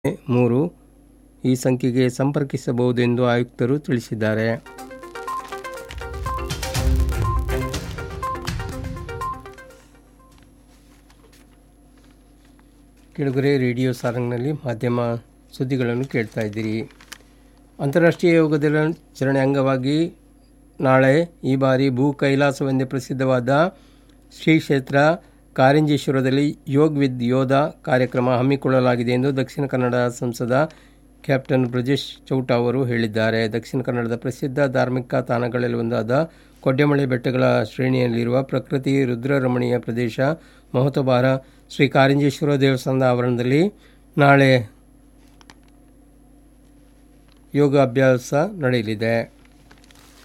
ಮೂರು ಈ ಸಂಖ್ಯೆಗೆ ಸಂಪರ್ಕಿಸಬಹುದೆಂದು ಆಯುಕ್ತರು ತಿಳಿಸಿದ್ದಾರೆ ಕೆಳಗರೆ ರೇಡಿಯೋ ಸಾರಂಗ್ನಲ್ಲಿ ಮಾಧ್ಯಮ ಸುದ್ದಿಗಳನ್ನು ಕೇಳ್ತಾ ಇದ್ದೀರಿ ಅಂತಾರಾಷ್ಟ್ರೀಯ ಯೋಗ ದಿನಾಚರಣೆ ಅಂಗವಾಗಿ ನಾಳೆ ಈ ಬಾರಿ ಭೂ ಕೈಲಾಸವೆಂದೇ ಪ್ರಸಿದ್ಧವಾದ ಶ್ರೀ ಕ್ಷೇತ್ರ ಕಾರಿಂಜೇಶ್ವರದಲ್ಲಿ ಯೋಗ್ ವಿದ್ ಯೋಧ ಕಾರ್ಯಕ್ರಮ ಹಮ್ಮಿಕೊಳ್ಳಲಾಗಿದೆ ಎಂದು ದಕ್ಷಿಣ ಕನ್ನಡ ಸಂಸದ ಕ್ಯಾಪ್ಟನ್ ಬ್ರಜೇಶ್ ಚೌಟ ಅವರು ಹೇಳಿದ್ದಾರೆ ದಕ್ಷಿಣ ಕನ್ನಡದ ಪ್ರಸಿದ್ಧ ಧಾರ್ಮಿಕ ತಾಣಗಳಲ್ಲಿ ಒಂದಾದ ಕೊಡ್ಡೆಮಳೆ ಬೆಟ್ಟಗಳ ಶ್ರೇಣಿಯಲ್ಲಿರುವ ಪ್ರಕೃತಿ ರುದ್ರರಮಣೀಯ ಪ್ರದೇಶ ಮಹತ್ವಭಾರ ಶ್ರೀ ಕಾರಿಂಜೇಶ್ವರ ದೇವಸ್ಥಾನದ ಆವರಣದಲ್ಲಿ ನಾಳೆ ಯೋಗಾಭ್ಯಾಸ ನಡೆಯಲಿದೆ